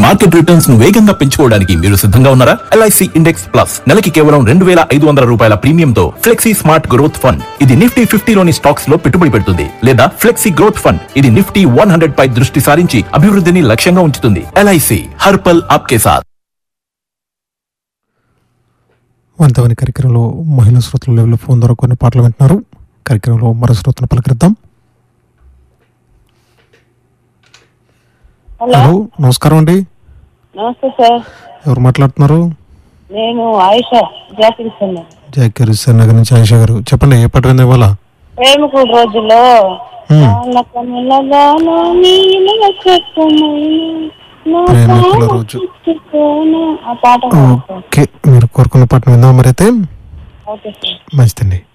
Market returns ను వేగంగా పెంచుకోవడానికి మీరు సిద్ధంగా ఉన్నారా ఎల్ఐసి ఇండెక్స్ ప్లస్ నెలకి కేవలం రెండు వేల ఐదు వందల రూపాయల ప్రీమియంతో ఫ్లెక్సీ స్మార్ట్ గ్రోత్ ఫండ్ ఇది నిఫ్టీ ఫిఫ్టీలోని స్టాక్స్ లో పెట్టుబడి పెడుతుంది లేదా ఫ్లెక్సీ గ్రోత్ ఫండ్ ఇది నిఫ్టీ వన్ హండ్రెడ్ పై దృష్టి సారించి అభివృద్ధిని లక్ష్యంగా ఉంచుతుంది ఎల్ఐసి హర్పల్ ఆప్కే సాత్ వంతవని కార్యక్రమంలో మహిళా శ్రోతల లెవెల్లో ఫోన్ ద్వారా కొన్ని పాటలు వింటున్నారు కార్యక్రమంలో మరో శ్రోతను పలకరిద్దాం హలో హలో నమస్కారం అండి నమస్తే సార్ ఎవరు మాట్లాడుతున్నారు నేను ఆయుష జాకిరిస్తున్నా జాకీర్ హుస్సేన్ నగర్ నుంచి ఆయిషా గారు చెప్పండి ఏ పాట వింది ఇవాళ ప్రేమకు రోజులో హ్మ్. పాల కనులగాన నీల చెట్టుమైన నా ప్రేమికుల ప్రాణ రోజు. చిక్కుకోన. ఆ పాట పాడు సార్. ఓకే మీరు కోరుకున్న పాటను విందాం మరైతే ఓకే సార్ మంచిదండి